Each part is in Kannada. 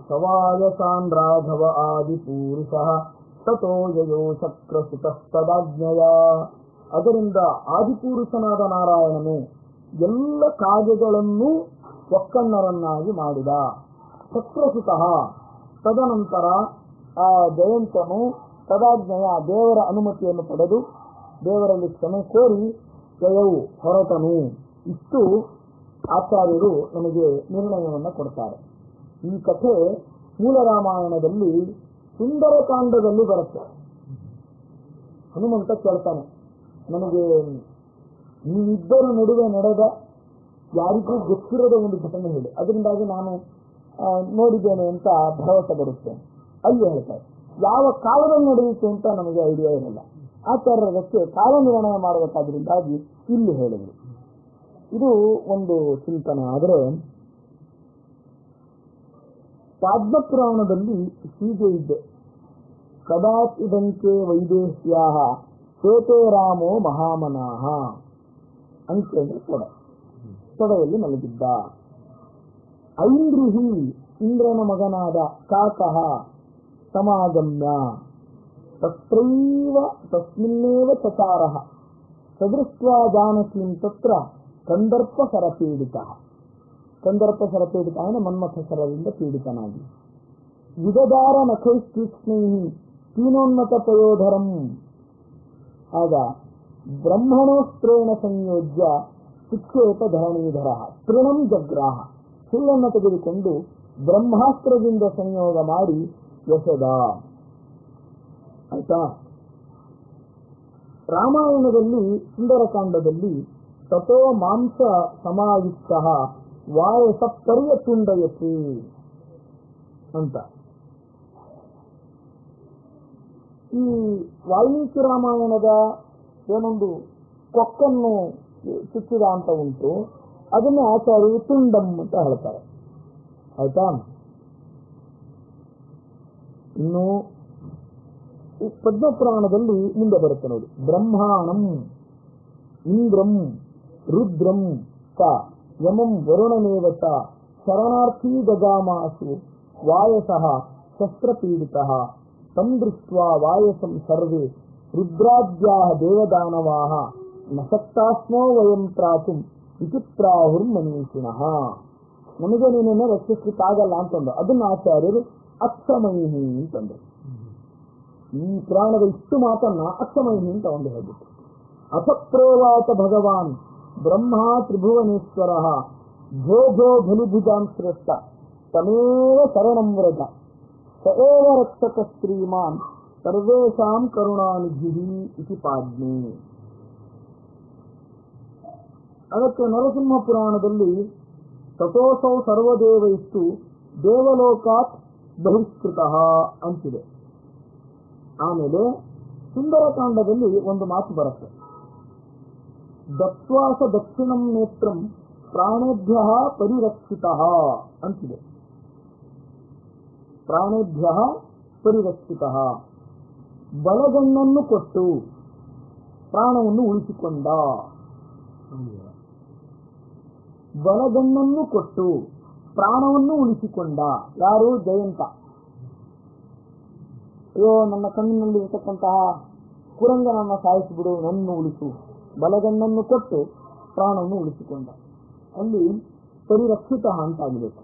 ಸವಾಯಸಾನ್ ರಾಘವ ಆದಿಪೂರುಷಃ ತಥೋ ಯಯೋ ಶಕ್ರಸುತಸ್ತದಾಜ್ಞಯ ಅದರಿಂದ ಆದಿಪುರುಷನಾದ ನಾರಾಯಣನು ಎಲ್ಲ ಕಾಗೆಗಳನ್ನು ಒಕ್ಕಣ್ಣರನ್ನಾಗಿ ಮಾಡಿದ ಶಕ್ರಸುತಃ ತದನಂತರ ಆ ಜಯಂತನು ತದಾಜ್ಞೆಯ ದೇವರ ಅನುಮತಿಯನ್ನು ಪಡೆದು ದೇವರಲ್ಲಿ ಕ್ಷಮೆ ಕೋರಿ ಜಯವು ಹೊರಟನು ಇಷ್ಟು ಆಚಾರ್ಯರು ನಮಗೆ ನಿರ್ಣಯವನ್ನು ಕೊಡ್ತಾರೆ ಈ ಕಥೆ ಮೂಲ ರಾಮಾಯಣದಲ್ಲಿ ಸುಂದರಕಾಂಡದಲ್ಲಿ ಬರುತ್ತೆ ಹನುಮಂತ ಕೇಳ್ತಾನೆ ನನಗೆ ನೀವಿಬ್ಬರ ನಡುವೆ ನಡೆದ ಯಾರಿಗೂ ಗೊತ್ತಿರದ ಒಂದು ಘಟನೆ ಹೇಳಿ ಅದರಿಂದಾಗಿ ನಾನು ಆ, ನೋಡಿದ್ದೇನೆ ಅಂತ ಭರವಸೆ ಬರುತ್ತೆ ಅಲ್ಲಿ ಹೇಳ್ತಾರೆ ಯಾವ ಕಾಲದಲ್ಲಿ ನಡೆಯಿತು ಅಂತ ನಮಗೆ ಐಡಿಯಾ ಇರಲ್ಲ ಆಚಾರ್ಯರಕ್ಕೆ ಕಾಲ ನಿರ್ಣಯ ಮಾಡಬೇಕಾದ್ರಿಂದಾಗಿ ಇಲ್ಲಿ ಹೇಳಿದರು ಇದು ಒಂದು ಚಿಂತನೆ ಆದರೆ ಪದ್ಮಪುರಾಣದಲ್ಲಿ ಹೀಗೆ ಇದೆ ಕದಾಚಿದಂತೆ ವೈದೇಹ್ಯಾ ಶ್ವೇತೇ ರಾಮೋ ಮಹಾಮನಾಹ ಅಂಕೆ ಅಂದ್ರೆ ತೊಡೆ ತೊಡೆಯಲ್ಲಿ ಮಲಗಿದ್ದ ಐಂದ್ರಿಹಿ ಇಂದ್ರನ ಮಗನಾದ ಕಾಕಃ ಸಮಾಗಮ್ಯ ತತ್ರೈವ ತಸ್ಮಿನ್ನೇವ ಚಚಾರಃ ಸದೃಷ್ಟ್ವಾ ಜಾನಕೀಂ ತತ್ರ ಕಂದರ್ಪ ಸರಪೀಡಿತ ಕಂದರ್ಪ ಸರಪೀಡಿತ ಅಂದರೆ ಮನ್ಮಥ ಸರದಿಂದ ಪೀಡಿತನಾಗಿ ವಿದದಾರ ನಖೈಸ್ತೀಕ್ಷ್ಣೈ ತೀನೋನ್ನತ ಪಯೋಧರಂ ಆಗ ಬ್ರಹ್ಮಣೋಸ್ತ್ರೇಣ ಸಂಯೋಜ್ಯ ಶಿಕ್ಷೇಪ ಧರಣೀಧರ ತೃಣಂ ಜಗ್ರಾಹ ಸುಳ್ಳನ್ನು ತೆಗೆದುಕೊಂಡು ಬ್ರಹ್ಮಾಸ್ತ್ರದಿಂದ ಸಂಯೋಗ ಮಾಡಿ ಎಸೆದ ಆಯ್ತಾ ರಾಮಾಯಣದಲ್ಲಿ ಸುಂದರಕಾಂಡದಲ್ಲಿ ತಥೋ ಮಾಂಸ ಸಮಾಯುಕ್ತ ವಾಯಸ ಪರ್ಯತುಂಡಯತಿ ಅಂತ ಈ ವಾಲ್ಮೀಕಿ ರಾಮಾಯಣದ ಏನೊಂದು ಕೊಕ್ಕನ್ನು ಚುಚ್ಚಿದ ಅಂತ ಉಂಟು ಅದನ್ನೇ ಆಚಾರ್ಯರು ತುಂಡಂ ಅಂತ ಹೇಳ್ತಾರೆ ಆಯ್ತಾ ಇನ್ನು ಈ ಪದ್ಮಪುರಾಣದಲ್ಲಿ ಮುಂದೆ ಬರುತ್ತೆ ನೋಡಿ ಬ್ರಹ್ಮಾಣಂ ಇಂದ್ರಂ ರುದ್ರಂ ಸ ಯಮಂ ವರುಣಮೇವ ಚ ಶರಣಾರ್ಥಿ ಗಜಾಮಾಸು ವಾಯಸಃ ಶಸ್ತ್ರಪೀಡಿತಃ ತಂ ದೃಷ್ಟ್ವಾ ವಾಯಸಂ ಸರ್ವೇ ರುದ್ರಾದ್ಯಾಹ ದೇವದಾನವಾಹ ನ ಶಕ್ತಾಸ್ಮೋ ವಯಂ ತ್ರಾತುಂ ಇತಿ ಪ್ರಾಹುರ್ಮನೀಷಿಣಃ ನಮಗೆ ನೀನನ್ನು ರಕ್ಷಿಸ್ಲಿಕ್ಕಾಗಲ್ಲ ಅಂತಂದು ಅದನ್ನ ಆಚಾರ್ಯರು ಅಕ್ಷಮೈಹಿ ಅಂತಂದ್ರು ಈ ಪುರಾಣದ ಇಷ್ಟು ಮಾತನ್ನ ಅಕ್ಷಮೈಹಿ ಅಂತ ಒಂದು ಹೇಳ್ಬಿಟ್ಟು ಅಸಪ್ರೇವಾತ ಭಗವಾನ್ ಬ್ರಹ್ಮ ತ್ರಿಭುವನೇಶ್ವರ ಭೋ ಭೋ ಬಲಿಭುಜಾನ್ ಶ್ರೇಷ್ಠ ತಮೇವ ಶರಣಂ ವ್ರತ ಸ ಏವ ರಕ್ಷಕ ಶ್ರೀಮಾನ್ ಸರ್ವೇಷಾಂ ಕರುಣಾನಿಧಿ ಇತಿ ಪಾಜ್ಞೆ ಅದಕ್ಕೆ ನರಸಿಂಹ ಪುರಾಣದಲ್ಲಿ ತಥೋಸೌ ಸರ್ವದೇವೈಸ್ತು ದೇವಲೋಕಾತ್ ಬಹಿಷ್ಕೃತ ಅಂತಿದೆ ಆಮೇಲೆ ಸುಂದರಕಾಂಡದಲ್ಲಿ ಒಂದು ಮಾತು ಬರುತ್ತೆ ದತ್ವಾಸ ದಕ್ಷಿಣಂ ನೇತ್ರಂ ಪ್ರಾಣೇಭ್ಯ ಪರಿರಕ್ಷಿತ ಅಂತಿದೆ ಪ್ರಾಣೇಭ್ಯ ಪರಿರಕ್ಷಿತ ಬಲಗಣ್ಣನ್ನು ಕೊಟ್ಟು ಪ್ರಾಣವನ್ನು ಉಳಿಸಿಕೊಂಡ ಬಲಗಣ್ಣನ್ನು ಕೊಟ್ಟು ಪ್ರಾಣವನ್ನು ಉಳಿಸಿಕೊಂಡ ಯಾರು ಜಯಂತ ಅಯ್ಯೋ ನನ್ನ ಕಣ್ಣಿನಲ್ಲಿ ಇರತಕ್ಕಂತಹ ಕುರಂಗನನ್ನ ಸಾಯಿಸಿಬಿಡು ನನ್ನ ಉಳಿಸು ಬಲಗಣ್ಣನ್ನು ಕೊಟ್ಟು ಪ್ರಾಣವನ್ನು ಉಳಿಸಿಕೊಂಡ ಅಲ್ಲಿ ಪರಿರಕ್ಷಿತ ಅಂತ ಆಗಬೇಕು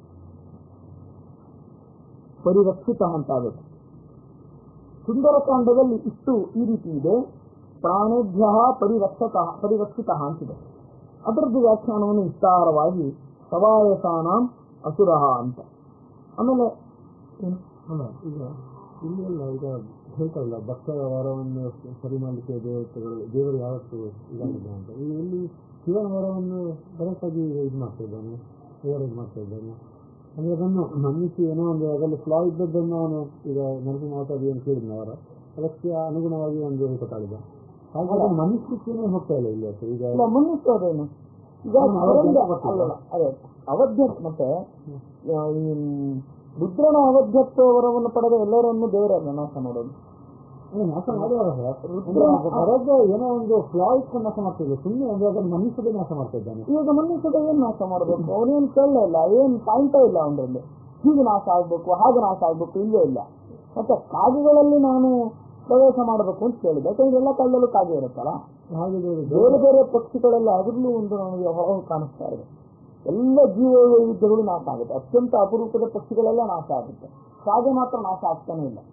ಪರಿರಕ್ಷಿತ ಅಂತ ಆಗಬೇಕು ಸುಂದರಕಾಂಡದಲ್ಲಿ ಇಷ್ಟು ಈ ರೀತಿ ಇದೆ ಪ್ರಾಣೇಭ್ಯ ಪರಿರಕ್ಷಕ ಪರಿರಕ್ಷಿತ ಅಂತಿದೆ ಅದರದ್ದು ವ್ಯಾಖ್ಯಾನವನ್ನು ವಿಸ್ತಾರವಾಗಿ ಸವಾಯಸಾನಾಂ ಅಸುರಹ ಅಂತ ಆಮೇಲೆ ಏನು? ಅಲ್ಲ ಈಗ ಇಲ್ಲಿ ಎಲ್ಲ ಈಗ ಹೇಳ್ತಾರಲ್ಲ ಭಕ್ತರ ವರವನ್ನು ಸರಿ ಮಾಡಲಿಕ್ಕೆ ದೇವತೆಗಳು ದೇವರು ಯಾವತ್ತು ಇದಾಗಿದೆ ಅಂತ ಈಗ ಇಲ್ಲಿ ಶಿವನ ವರವನ್ನು ಬರಕ್ಕಾಗಿ ಇದು ಮಾಡ್ತಾ ಇದ್ದಾನೆ ದೇವರು ಇದು ಮಾಡ್ತಾ ಇದ್ದಾನೆ ಅಂದ್ರೆ ಅದನ್ನು ಮನ್ನಿಸಿ ಏನೋ ಒಂದು ಅದರಲ್ಲಿ ಫ್ಲಾ ಇದ್ದದ್ದನ್ನು ಅವನು ಈಗ ನರಸಿಂಹಾವತಾರಿ ಏನು ಕೇಳಿದ್ನ ಅವರ ಅದಕ್ಕೆ ಅನುಗುಣವಾಗಿ ಒಂದು ರೂಪ ತಾಳಿದ ಹಾಗೆ ಅದನ್ನು ಮನ್ನಿಸ್ಲಿಕ್ಕೇನೆ ಹೋಗ್ತಾ ಇಲ್ಲ ಇಲ್ಲಿ ಅದು ಈಗ ಇಲ್ಲ ಮನ್ನಿಸೋದೇನು ಈಗ ಹ್ಮ್, ಅವರಿಂದ ಅವಧ್ಯ ಅಲ್ಲಲ್ಲ ಅದೇ ಅವಧ್ಯ ಮತ್ತೆ ಆ, ಈ ರುದ್ರನ ಅವಧ್ಯತ್ವ ವರವನ್ನು ಪಡೆದ ಎಲ್ಲರನ್ನು ದೇವರನ್ನ ನಾಶ ಮಾಡೋದು ಅಂದ್ರೆ ನಾಶ ಮಾಡುವಾಗ ಬರೋದು ಏನೋ ಒಂದು ಫ್ಲಾ ಇಟ್ಕೊಂಡು ನಾಶ ಮಾಡ್ತಿದ್ದೆ ಸುಮ್ಮನೆ ಒಂದು ಅದನ್ನು ಮನ್ನಿಸದೆ ನಾಶ ಮಾಡ್ತಾ ಇದ್ದಾನೆ ಈಗ ಮನ್ನಿಸದ ಏನ್ ನಾಶ ಮಾಡಬೇಕು ಅವನೇನ್ ಕೇಳಲೇ ಇಲ್ಲ ಏನ್ ಪಾಯಿಂಟೇ ಇಲ್ಲ ಅವನಲ್ಲಿ ಹೀಗೆ ನಾಶ ಆಗ್ಬೇಕು ಹಾಗೆ ನಾಶ ಆಗ್ಬೇಕು ಇಲ್ಲೇ ಇಲ್ಲ ಮತ್ತೆ ಕಾಗೆಗಳಲ್ಲಿ ನಾನು ಪ್ರವೇಶ ಮಾಡಬೇಕು ಅಂತ ಕೇಳಿದೆ ಯಾಕಂದ್ರೆ ಎಲ್ಲ ಕಾಲದಲ್ಲೂ ಕಾಗೆ ಇರುತ್ತಲ್ಲ ಹಾಗೆ ಬೇರೆ ಬೇರೆ ಬೇರೆ ಪಕ್ಷಿಗಳೆಲ್ಲ ಅದರಲ್ಲೂ ಒಂದು ನನಗೆ ಹೊರ ಕಾಣಿಸ್ತಾ ಇದೆ ಎಲ್ಲ ಜೀವ ವೈವಿಧ್ಯಗಳು ನಾಶ ಆಗುತ್ತೆ ಅತ್ಯಂತ ಅಪರೂಪದ ಪಕ್ಷಿಗಳೆಲ್ಲ ನಾಶ ಆಗುತ್ತೆ ಕಾಗೆ ಮಾತ್ರ ನಾಶ ಆಗ್ತಾನೆ ಇಲ್ಲ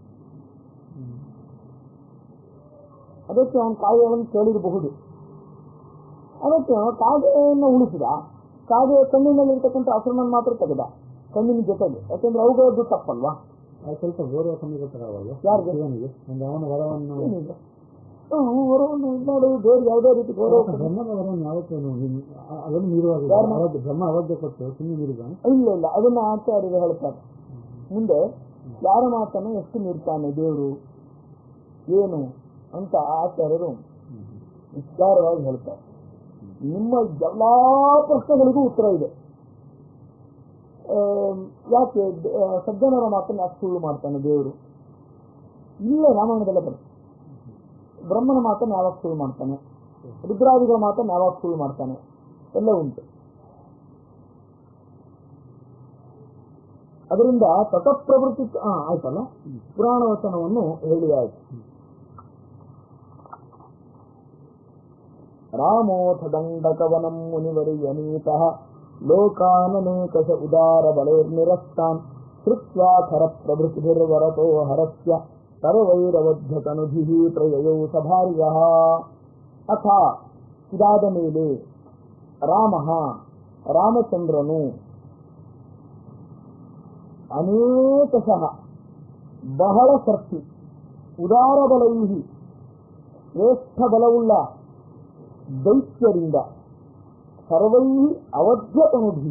ಅದಕ್ಕೆ ಅವನು ಕಾಗೆಗಳನ್ನು ಕೇಳಿರಬಹುದು ಅದಕ್ಕೆ ಅವನು ಕಾಗೆಯನ್ನು ಉಳಿಸಿದ ಕಾಗೆ ಕಣ್ಣಿನಲ್ಲಿರ್ತಕ್ಕಂಥ ಹಸುರನ್ನು ಮಾತ್ರ ತೆಗೆದ ಕಣ್ಣಿನ ಜೊತೆಗೆ ಯಾಕಂದ್ರೆ ಅವುಗಳದ್ದು ತಪ್ಪಲ್ವಾ ಅದು ಸ್ವಲ್ಪ ಗೌರವ ಕಮ್ಮಿ ಗೊತ್ತಾಗಲ್ವಾ ಯಾರಿಗೆ? ಶಿವನಿಗೆ ಒಂದು ಅವನ ವರವನ್ನು ಏನಿಲ್ಲ ಹ್ಮ್, ವರವನ್ನು ಇದು ಮಾಡು ಬೇರೆ ಯಾವುದೇ ರೀತಿ ಗೌರವ ಕೊಡು. ಬ್ರಹ್ಮನ ವರವನ್ನು ಯಾವತ್ತೂ ನೀವು- ಅ- ಅದನ್ನು ಮೀರುವಾಗ ಯಾರನ್ನ? ಅವಾಗ್ಯ- ಬ್ರಹ್ಮ ಅವಾಗ್ಯ ಕೊಟ್ಟು ಸುಮ್ಮನೆ ಮೀರಿದಾನೆ ಇಲ್ಲ ಇಲ್ಲ ಅದನ್ನ ಆಚಾರ್ಯರು ಹೇಳ್ತಾರೆ ಮುಂದೆ ಯಾರ ಮಾತನ್ನು ಎಷ್ಟು ಮೀರ್ತಾನೆ ದೇವರು ಏನು ಅಂತ ಆಚಾರ್ಯರು ವಿಸ್ತಾರವಾಗಿ ಹೇಳ್ತಾರೆ ನಿಮ್ಮ ಎಲ್ಲಾ ಪ್ರಶ್ನೆಗಳಿಗೂ ಉತ್ತರ ಇದೆ ಆಮ್, ಯಾಕೆ ಆ, ಸಜ್ಜನರ ಮಾತನ್ನು ಯಾಕೆ ಸುಳ್ಳು ಮಾಡ್ತಾನೆ ದೇವರು ಇಲ್ಲ ರಾಮಾಯಣದಲ್ಲೇ ಬರುತ್ತೆ ಬ್ರಹ್ಮನ ಮಾತನ್ನು ಯಾವಾಗ ಸುಳ್ಳು ಮಾಡ್ತಾನೆ ರುದ್ರಾದಿಗಳ ಮಾತನ್ನು ಯಾವಾಗ ಸುಳ್ಳು ಮಾಡ್ತಾನೆ ಎಲ್ಲ ಉಂಟು ಅದರಿಂದ ತತಪ್ರವೃತ್ತಿ ಆ, ಆಯ್ತಲ್ಲ ಪುರಾಣ ವಚನವನ್ನು ಹೇಳಿ ಆಯ್ತು ರಾಮೋಥ ದಂಡಕವನಂ ಮುನಿವರಿಯನೀತಃ ಲೋಕಾನನೇಕಶ ಉದಾರ ಬಲೈರ್ನಿರಸ್ತಾನ್ ಶ್ರುತ್ವಾಥರ ಪ್ರಭೃತಿರ್ವರತೋ ಹರಸ್ಯ ಸರ್ವೈರವಧ್ಯತನುಭಿಃ ಪ್ರಯಯೌ ಸಭಾರ್ಯಃ ಅಥ ಇದಾದ ಮೇಲೆ ರಾಮ ರಾಮಚಂದ್ರನು ಅನೇಕಶಃ ಬಹಳ ಸರ್ತಿ ಉದಾರ ಬಲೈಹಿ ಶ್ರೇಷ್ಠ ಬಲವುಳ್ಳ ದೈತ್ಯರಿಂದ ಸರ್ವೈ ಅವಧ್ಯತನುಭಿ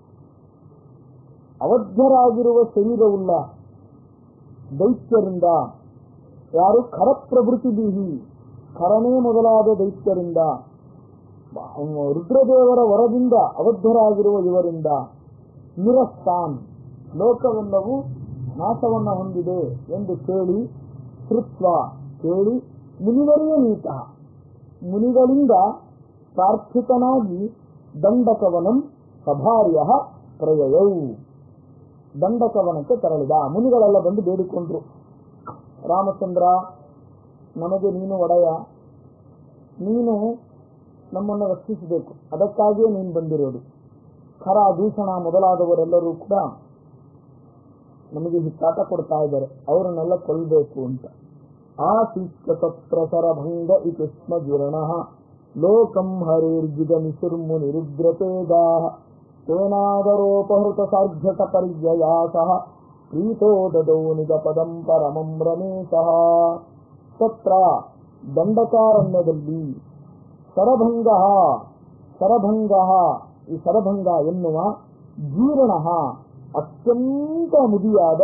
ಅವಧ್ಯರಾಗಿರುವ ಶರೀರವುಳ್ಳ ದೈತ್ಯರಿಂದ ಯಾರು ಖರಪ್ರಭೃತಿ ಬೀಹಿ ಖರನೇ ಮೊದಲಾದ ದೈತ್ಯರಿಂದ ರುದ್ರದೇವರ ವರದಿಂದ ಅವಧ್ಯರಾಗಿರುವ ಇವರಿಂದ ನಿರಸ್ತಾನ್ ಲೋಕವೆಲ್ಲವೂ ನಾಶವನ್ನ ಹೊಂದಿದೆ ಎಂದು ಕೇಳಿ ಶ್ರುತ್ವ ಕೇಳಿ ಮುನಿವರಿಯ ನೀತ ಮುನಿಗಳಿಂದ ಪ್ರಾರ್ಥಿತನಾಗಿ ದಂಡಕವನಂ ಸಭಾರ್ಯ ಪ್ರಯಯೌ ದಂಡಕವನಕ್ಕೆ ತೆರಳಿದ ಮುನಿಗಳೆಲ್ಲ ಬಂದು ಬೇಡಿಕೊಂಡ್ರು ರಾಮಚಂದ್ರ ನಮಗೆ ನೀನು ಒಡೆಯ ನೀನು ನಮ್ಮನ್ನು ರಕ್ಷಿಸಬೇಕು ಅದಕ್ಕಾಗಿಯೇ ನೀನು ಬಂದಿರೋದು ಖರ ದೂಷಣ ಮೊದಲಾದವರೆಲ್ಲರೂ ಕೂಡ ನಮಗೆ ಹಿತ್ತಾಟ ಕೊಡ್ತಾ ಇದ್ದಾರೆ ಅವರನ್ನೆಲ್ಲ ಕೊಲ್ಲಬೇಕು ಅಂತ ಆಶಿಷ್ಟ ತತ್ರ ಸರಭಂಗ ಇತಿ ಸ್ಮ ಗಿರಣ ಲೋಕಂ ಹರೇರ್ಜಿಗಮಿಸುರ್ಮು ನಿರುದ್ರತೇಗಾ ತೇನಾದರೋಪಹೃತ ಸಾರ್ಘಟ ಪರ್ಯಯಾಸಃ ಪ್ರೀತೋ ದದೌ ನಿಜಪದಂ ಪರಮಂ ರಮೇಶಃ ತತ್ರ ದಂಡಕಾರಣ್ಯದಲ್ಲಿ ಸರಭಂಗ ಸರಭಂಗ ಈ ಸರಭಂಗ ಎನ್ನುವ ಜೀರ್ಣ ಅತ್ಯಂತ ಮುದಿಯಾದ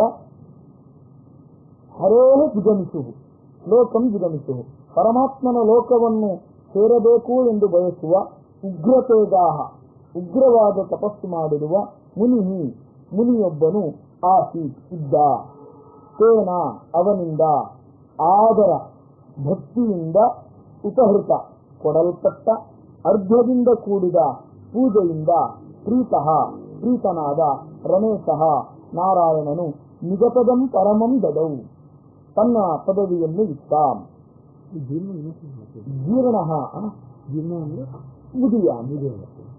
ಹರೇ ಜಿಗಮಿಸು ಲೋಕಂ ಜಿಗಮಿಸು ಪರಮಾತ್ಮನ ಲೋಕವನ್ನು ಸೇರಬೇಕು ಎಂದು ಬಯಸುವ ಉಗ್ರತೇಗಾಹ ಉಗ್ರವಾದ ತಪಸ್ಸು ಮಾಡಿರುವ ಮುನಿ ಮುನಿಯೊಬ್ಬನು ಆಸೀತ್ ಇದ್ದ ತೇನ ಅವನಿಂದ ಆದರ ಭಕ್ತಿಯಿಂದ ಉಪಹೃತ ಕೊಡಲ್ಪಟ್ಟ ಅರ್ಘ್ಯದಿಂದ ಕೂಡಿದ ಪೂಜೆಯಿಂದ ಪ್ರೀತಃ ಪ್ರೀತನಾದ ರಮೇಶಃ ನಾರಾಯಣನು ನಿಜಪದಂ ಪರಮಂ ದದೌ ತನ್ನ ಪದವಿಯನ್ನು ಇತ್ತ ಈ ಜೀರ್ಣ ವಿನಾಶ ಮಾಡ್ತದೆ. ಜೀರ್ಣ ಜೀರ್ಣ ಅಂದ್ರೆ ಮುದಿಯ ಮುಗಿಯ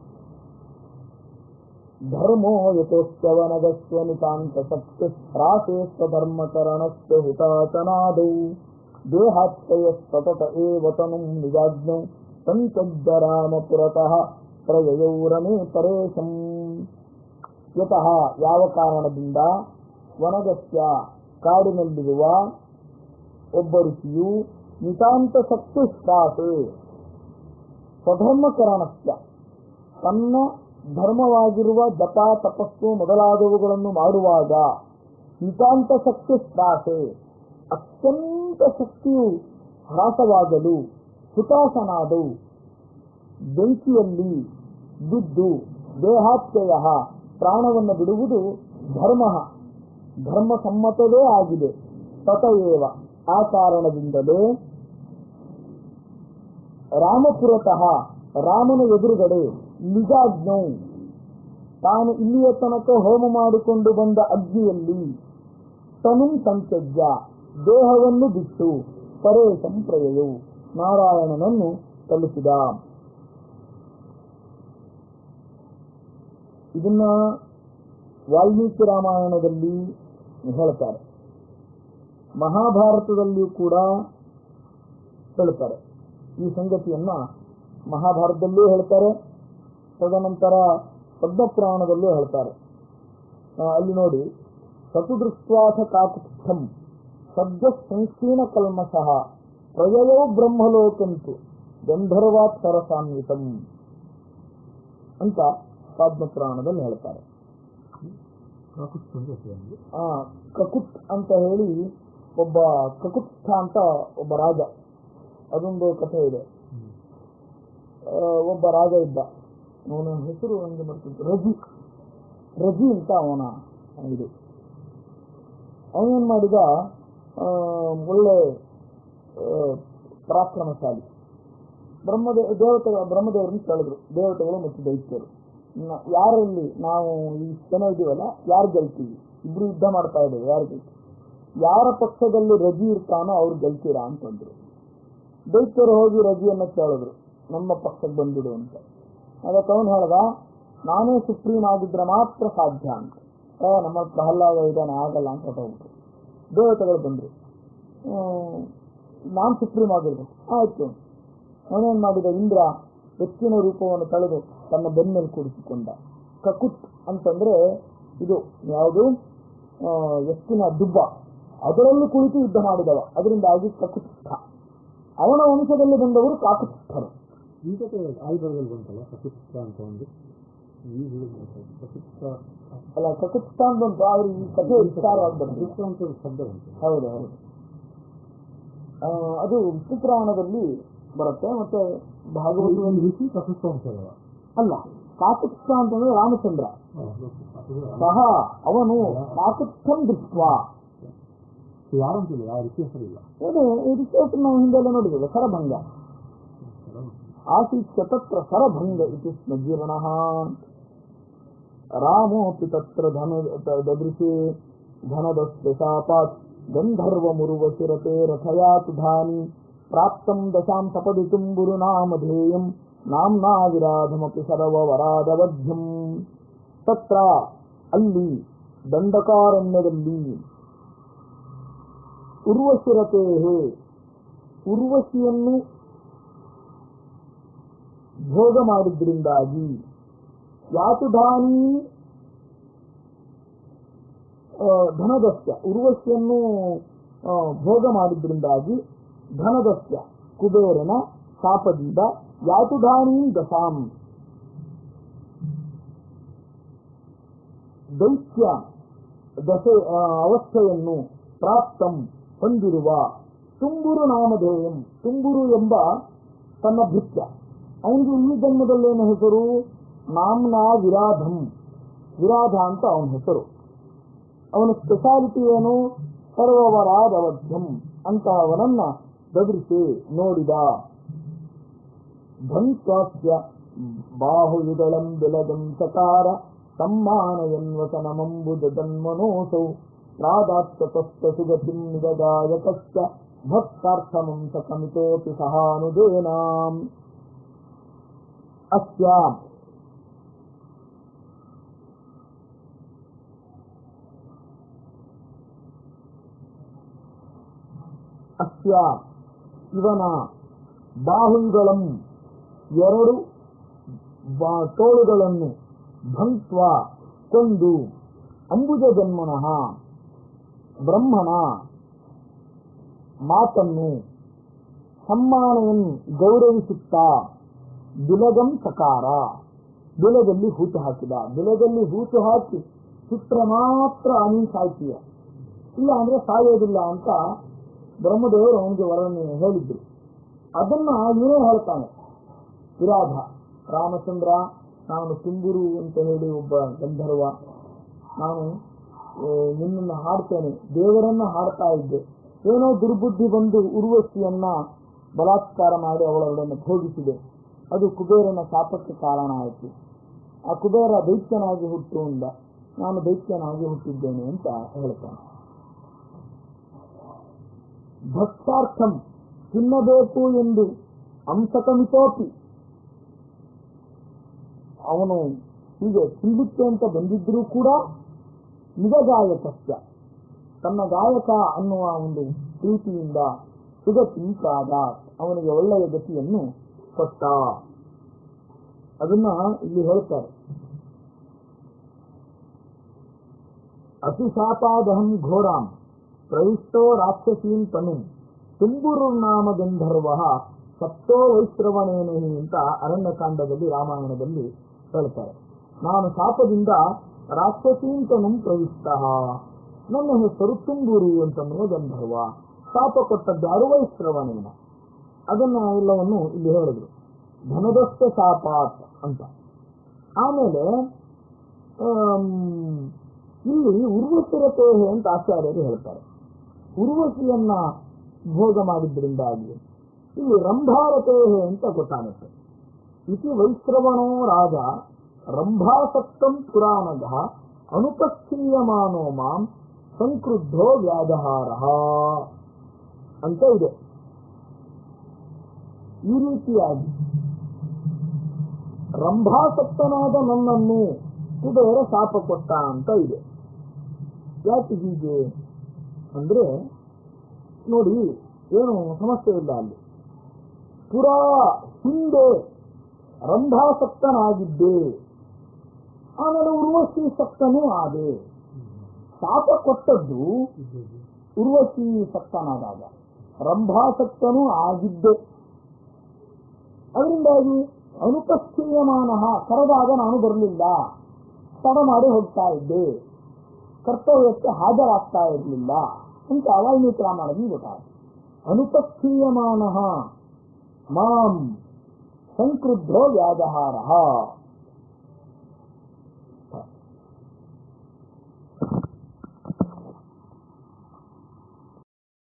ಧರ್ಮೋ ಯಥೋತ್ಸವನಗಸ್ವ ನಿತಾಂತ ಸತ್ಯ ರಾಸೇಸ್ವ ಧರ್ಮಕರಣಸ್ಯ ಹುತಾಚನಾದೌ ದೇಹಾತ್ಯಯ ಸತತ ಏವ ತನುಂ ನಿಜಾಜ್ಞೌ ಸಂಚದ್ದರಾಮ ಪುರತಃ ಪ್ರಯಯೌ ರಮೇ ಪರೇಶಂ ಯತಃ ಯಾವ ಕಾರಣದಿಂದ ವನಗಸ್ಯ ಕಾಡಿನಲ್ಲಿರುವ ಒಬ್ಬ ಋಷಿಯು ನಿತಾಂತ ಸತ್ಯಶ್ರಾಸೆ ಸ್ವಧರ್ಮಕರಣಸ್ಯ ತನ್ನ ಧರ್ಮವಾಗಿರುವ ಜಪ ತಪಸ್ಸು ಮೊದಲಾದವುಗಳನ್ನು ಮಾಡುವಾಗ ನಿತಾಂತ ಶಕ್ತಿ ಶ್ರಾಸೆ ಅತ್ಯಂತ ಶಕ್ತಿಯು ಹ್ರಾಸವಾಗಲು ಹುತಾಸನಾದವು ಬೆಂಕಿಯಲ್ಲಿ ಬಿದ್ದು ದೇಹಾತ್ಯಯ ಪ್ರಾಣವನ್ನು ಬಿಡುವುದು ಧರ್ಮ ಧರ್ಮಸಮ್ಮತವೇ ಆಗಿದೆ ತತಯೇವ ಆ ಕಾರಣದಿಂದಲೇ ರಾಮಪುರತಃ ರಾಮನ ಎದುರುಗಡೆ ನಿಜಾಜ್ಞೌ ತಾನು ಇಲ್ಲಿಯ ತನಕ ಹೋಮ ಮಾಡಿಕೊಂಡು ಬಂದ ಅಗ್ನಿಯಲ್ಲಿ ತನು ಸಂತ್ಯಜ್ಯ ದೇಹವನ್ನು ಬಿಟ್ಟು ಪರೇ ಸಂಪ್ರಯವು ನಾರಾಯಣನನ್ನು ತಲುಪಿದ ಇದನ್ನ ವಾಲ್ಮೀಕಿ ರಾಮಾಯಣದಲ್ಲಿ ಹೇಳ್ತಾರೆ ಮಹಾಭಾರತದಲ್ಲಿಯೂ ಕೂಡ ಹೇಳ್ತಾರೆ ಈ ಸಂಗತಿಯನ್ನ ಮಹಾಭಾರತದಲ್ಲೂ ಹೇಳ್ತಾರೆ ತದನಂತರ ಪದ್ಮಪುರಾಣದಲ್ಲೂ ಹೇಳ್ತಾರೆ ಆ, ಅಲ್ಲಿ ನೋಡಿ ಚತುದೃಶ್ವಾಸ ಕಾಕುತ್ಥಂ ಸದ್ಯ ಸಂಕ್ಷೀಣ ಕಲ್ಮಶಃ ಪ್ರಯಯೋ ಬ್ರಹ್ಮಲೋಕಂತು ಗಂಧರ್ವಾತ್ ಸರಸಾನ್ವಿತಂ ಅಂತ ಪದ್ಮಪುರಾಣದಲ್ಲಿ ಹೇಳ್ತಾರೆ ಕಾಕುತ್ ಅಂತ ಹೆಸರು ಆ ಕಕುತ್ ಅಂತ ಹೇಳಿ ಒಬ್ಬ ಕಕುತ್ಥ ಅಂತ ಒಬ್ಬ ರಾಜ ಅದೊಂದು ಕಥೆ ಇದೆ ಆ, ಒಬ್ಬ ರಾಜ ಇದ್ದ ಅವನ ಹೆಸರು ಹಂಗೆ ಬರ್ತಿತ್ತು ರಜಿ ರಜಿ ಅಂತ ಅವನ ಇದು ಅವನೇನ್ ಮಾಡಿದ ಆ, ಒಳ್ಳೆ ಆ, ಪರಾಕ್ರಮಶಾಲಿ ಬ್ರಹ್ಮದೇ ದೇವತೆ ಬ್ರಹ್ಮದೇವರನ್ನು ಕೇಳಿದ್ರು ದೇವತೆಗಳು ಮತ್ತು ದೈತ್ಯರು ನ- ಯಾರಲ್ಲಿ ನಾವು ಇಷ್ಟು ಜನ ಇದೀವಲ್ಲ ಯಾರು ಗೆಲ್ತೀವಿ ಇಬ್ರು ಯುದ್ಧ ಮಾಡ್ತಾ ಇದ್ದೇವೆ ಯಾರು ಗೆಲ್ತೀವಿ ಯಾರ ಪಕ್ಷದಲ್ಲಿ ರಜಿ ಇರ್ತಾನೋ ಅವ್ರು ಗೆಲ್ತೀರಾ ಅಂತಂದ್ರು ದೈತ್ಯರು ಹೋಗಿ ರಜಿಯನ್ನ ಕೇಳಿದ್ರು ನಮ್ಮ ಪಕ್ಷಕ್ಕೆ ಬಂದ್ಬಿಡು ಅಂತ ಅದಕ್ಕೆ ಅವನು ಹೇಳ್ದ ನಾನೇ ಸುಪ್ರೀಂ ಆಗಿದ್ರೆ ಮಾತ್ರ ಸಾಧ್ಯ ಅಂತ ಆ, ನಮ್ಮ ಪ್ರಹ್ಲಾದ ಇದಾನೆ ಆಗಲ್ಲ ಅಂತ ಹೊರಟೋಗ್ಬಿಟ್ರು ದೇವತೆಗಳು ಬಂದ್ರು ನಾನು ಸುಪ್ರೀಂ ಆಗಿರ್ಬೇಕು ಆಯ್ತು ಅವನೇನ್ ಮಾಡಿದ ಇಂದ್ರ ಎತ್ತಿನ ರೂಪವನ್ನು ತಳೆದು ತನ್ನ ಬೆನ್ನಲ್ಲಿ ಕೂಡಿಸಿಕೊಂಡ ಕಕುತ್ ಅಂತಂದ್ರೆ ಇದು ಯಾವುದು ಆ, ಎತ್ತಿನ ದುಬ್ಬ ಅದರಲ್ಲೂ ಕುಳಿತು ಯುದ್ಧ ಮಾಡಿದವ ಅದರಿಂದಾಗಿ ಕಕುತ್ಥ ಅವನ ವಂಶದಲ್ಲಿ ಬಂದವರು ಕಾಕುತ್ಥರು ಈ ಕಥೆ ಆಯುಧದಲ್ಲಿ ಬಂತಲ್ಲ ಕಕುತ್ತ ಅಂತ ಒಂದು ಈ ಕಕುತ್ತ ಅಲ್ಲ ಕಕುತ್ಥ ಅಂತ ಬಂತು ಆದ್ರೆ ಈ ಕಥೆ ವಿಸ್ತಾರವಾಗಿ ಬಂತು ಕಕುತ್ತ ಅಂತ ಒಂದು ಶಬ್ದ ಬಂತು ಹೌದು ಹೌದು ಆ, ಅದು ವಿಷ್ಣುಪುರಾಣದಲ್ಲಿ ಬರುತ್ತೆ ಮತ್ತೆ ಭಾಗವತ ಒಂದು ಋಷಿ ಕಕುತ್ತ ಅಂತಲ್ಲ ಅಲ್ಲ ಕಾಕುತ್ಥ ಅಂತಂದ್ರೆ ರಾಮಚಂದ್ರ ಸಹ ಅವನು ಕಾಕುತ್ಥಂ ದೃಷ್ಟ ಯಾರಂತಿಲ್ಲ ಯಾವ ಋಷಿ ಹೆಸರಿಲ್ಲ ಏನು ಇದಕ್ಕೆ ನಾವು ಹಿಂದೆಲ್ಲ ನೋಡಿದ್ದೇವೆ ಸರಭಂಗ ಆಸೀತ್ ತತ್ರ ಸರಭಂಗ ಇತಿ ಸ್ಮ ಜೀರ್ಣಃ ರಾಮೋಪಿ ತತ್ರ ಧನ ದದೃಶೆ ಧನದಸ್ಯ ಶಾಪಾತ್ ಗಂಧರ್ವಮುರುವಶಿರತೆ ರಥಯಾತು ಧಾನಿ ಪ್ರಾಪ್ತಂ ದಶಾಂ ಸಪದಿ ತುಂಬುರು ನಾಮಧೇಯಂ ನಾಮ್ನಾ ವಿರಾಧಮಪಿ ಸರ್ವವರಾದವಧ್ಯಂ ತತ್ರ ಅಲ್ಲಿ ದಂಡಕಾರಣ್ಯದಲ್ಲಿ ಉರ್ವಶಿರತೆ ಉರ್ವಶಿಯನ್ನು ಭೋಗ ಮಾಡಿದ್ರಿಂದಾಗಿ ಯಾತುಧಾನಿ ಆ, ಧನದಸ್ಯ ಉರ್ವಶಿಯನ್ನು ಆ, ಭೋಗ ಮಾಡಿದ್ರಿಂದಾಗಿ ಧನದಸ್ಯ ಕುಬೇರನ ಶಾಪದಿಂದ ಯಾತುಧಾನಿ ದಶಾಂ ದೈತ್ಯ ದಶೆ ಆ, ಅವಸ್ಥೆಯನ್ನು ಪ್ರಾಪ್ತಂ ಹೊಂದಿರುವ ತುಂಬುರು ನಾಮಧೇಯಂ ತುಂಬುರು ಎಂಬ ತನ್ನ ಭೃತ್ಯ ಅವನಿಗೆ ಈ ಜನ್ಮದಲ್ಲೇನು ಹೆಸರು ನಾಮ್ನಾ ವಿರಾಧಂ ವಿರಾಧ ಅಂತ ಅವನ ಹೆಸರು ಅವನ ಸ್ಪೆಷಾಲಿಟಿ ಏನು ಸರ್ವವರಾದವಧ್ಯಂ ಅಂತ ಅವನನ್ನ ಬೆದರಿಸಿ ನೋಡಿದ ಧ್ವಂಸ್ವಾಸ್ಯ ಬಾಹುಯುಗಳಂ ಬೆಲಗಂ ಸಕಾರ ಸಮ್ಮಾನಯನ್ವಸನಮಂಬುಜ ಜನ್ಮನೋಸೌ ಪ್ರಾದಾತ್ಯತಸ್ತ ಸುಗತಿಂ ನಿಗಗಾಯಕಶ್ಚ ಭಕ್ತಾರ್ಥಮಂ ಸಕಮಿತೋಪಿ ಸಹಾನುದೇನಾಂ ಅಸ್ಯಾಂ ಅಸ್ಯ ಇವನ ಬಾಹುಗಳನ್ನು ಎರಡು ಬಾ- ತೋಳುಗಳನ್ನು ಭಂಕ್ವ ಕೊಂದು ಅಂಬುಜ ಜನ್ಮನಃ ಬ್ರಹ್ಮನ ಮಾತನ್ನು ಸಮ್ಮಾನವನ್ನು ಗೌರವಿಸುತ್ತಾ ಬಿಲಗಂ ಸಕಾರ ಬಿಲದಲ್ಲಿ ಹೂತು ಹಾಕಿದ ಬಿಲದಲ್ಲಿ ಹೂತು ಹಾಕಿ ಚಿತ್ರ ಮಾತ್ರ ನೀನು ಸಾಯ್ತೀಯ ಇಲ್ಲ ಅಂದ್ರೆ ಸಾಯೋದಿಲ್ಲ ಅಂತ ಬ್ರಹ್ಮದೇವರು ಅವನಿಗೆ ವರನ್ನು ಹೇಳಿದ್ರು ಅದನ್ನ ಇವನೇ ಹೇಳ್ತಾನೆ ವಿರಾಧ ರಾಮಚಂದ್ರ ನಾನು ತುಂಬುರು ಅಂತ ಹೇಳಿ ಒಬ್ಬ ಗಂಧರ್ವ ನಾನು ಆ, ನಿನ್ನನ್ನು ಹಾಡ್ತೇನೆ ದೇವರನ್ನ ಹಾಡ್ತಾ ಇದ್ದೆ ಏನೋ ದುರ್ಬುದ್ಧಿ ಬಂದು ಉರ್ವಶಿಯನ್ನ ಬಲಾತ್ಕಾರ ಮಾಡಿ ಅವಳೊಡನೆ ಭೋಗಿಸಿದೆ ಅದು ಕುಬೇರನ ಶಾಪಕ್ಕೆ ಕಾರಣ ಆಯಿತು ಆ ಕುಬೇರ ದೈತ್ಯನಾಗಿ ಹುಟ್ಟು ಅಂದ ನಾನು ದೈತ್ಯನಾಗಿ ಹುಟ್ಟಿದ್ದೇನೆ ಅಂತ ಹೇಳ್ತಾನೆ ಭಕ್ತಾರ್ಥಂ ತಿನ್ನಬೇಕು ಎಂದು ಅಂಸಕಮಿತೋಪಿ ಅವನು ಹೀಗೆ ತಿನ್ಲಿಕ್ಕೆ ಅಂತ ಬಂದಿದ್ರೂ ಕೂಡ ನಿಜ ಗಾಯಕಸ್ಯ ತನ್ನ ಗಾಯಕ ಅನ್ನುವ ಒಂದು ಪ್ರೀತಿಯಿಂದ ಸುಗತೀಕಾದ ಅವನಿಗೆ ಒಳ್ಳೆಯ ಗತಿಯನ್ನು ಕೊಟ್ಟ ಅದನ್ನ ಇಲ್ಲಿ ಹೇಳ್ತಾರೆ ಅತಿಶಾಪಾದಹಂ ಘೋರಾಂ ಪ್ರವಿಷ್ಟೋ ರಾಕ್ಷಸೀಂ ತನು ತುಂಬುರು ನಾಮ ಗಂಧರ್ವ ಸಪ್ತೋ ವೈಶ್ರವಣೇನು ಅಂತ ಅರಣ್ಯಕಾಂಡದಲ್ಲಿ ರಾಮಾಯಣದಲ್ಲಿ ಹೇಳ್ತಾರೆ ನಾನು ಶಾಪದಿಂದ ರಾಕ್ಷಸೀಂ ತನು ಪ್ರವಿಷ್ಟ ನನ್ನ ಹೆಸರು ತುಂಬುರು ಅಂತನ್ನುವ ಗಂಧರ್ವ ಶಾಪ ಕೊಟ್ಟದ್ದಾರು ವೈಶ್ರವಣೇನ ಅದನ್ನ ಎಲ್ಲವನ್ನು ಇಲ್ಲಿ ಹೇಳಿದ್ರು ಧನದಸ್ತ ಶಾಪಾತ್ ಅಂತ ಆಮೇಲೆ ಆಮ್, ಇಲ್ಲಿ ಉರ್ವಶಿರತೆ ಅಂತ ಆಚಾರ್ಯರು ಹೇಳ್ತಾರೆ ಉರ್ವಶಿಯನ್ನ ಭೋಗ ಮಾಡಿದ್ರಿಂದಾಗಿ ಇಲ್ಲಿ ರಂಭಾರತೆ ಅಂತ ಗೊತ್ತಾಗುತ್ತೆ ಇತಿ ವೈಶ್ರವಣೋ ರಾಜ ರಂಭಾಸಕ್ತಂ ಪುರಾಣದ ಅನುಪಸ್ಥೀಯಮಾನೋ ಮಾಂ ಸಂಕ್ರುದ್ಧೋ ವ್ಯಾಜಹಾರ ಅಂತ ಇದೆ ಈ ರೀತಿಯಾಗಿ ರಂಭಾಸಕ್ತನಾದ ನನ್ನನ್ನು ಕುಬೇರ ಶಾಪ ಕೊಟ್ಟ ಅಂತ ಇದೆ ಯಾಕೆ ಹೀಗೆ ಅಂದ್ರೆ ನೋಡಿ ಏನು ಸಮಸ್ಯೆ ಇಲ್ಲ ಅಲ್ಲಿ ಪುರಾ ಹಿಂದೆ ರಂಭಾಸಕ್ತನಾಗಿದ್ದೆ ಆಮೇಲೆ ಉರ್ವಶಿ ಸಕ್ತನೂ ಆದೆ ಶಾಪ ಕೊಟ್ಟದ್ದು ಉರ್ವಶಿ ಸಕ್ತನಾದಾಗ ರಂಭಾಸಕ್ತನೂ ಆಗಿದ್ದೆ ಅದರಿಂದಾಗಿ ಅನುಪಸ್ಥೀಯಮಾನ ಕರೆದಾಗ ನಾನು ಬರಲಿಲ್ಲ ತಡ ಮಾಡಿ ಹೋಗ್ತಾ ಇದ್ದೆ ಕರ್ತವ್ಯಕ್ಕೆ ಹಾಜರಾಗ್ತಾ ಇರಲಿಲ್ಲ ಅಂತ ವಾಲ್ಮೀಕಿ ರಾಮಾಯಣದಲ್ಲಿ ಗೊತ್ತಾಗುತ್ತೆ ಅನುಪಸ್ಥೀಯಮಾನ ಮಾಂ ಸಂಕ್ರುದ್ಧೋ ವ್ಯಾಜಹಾರ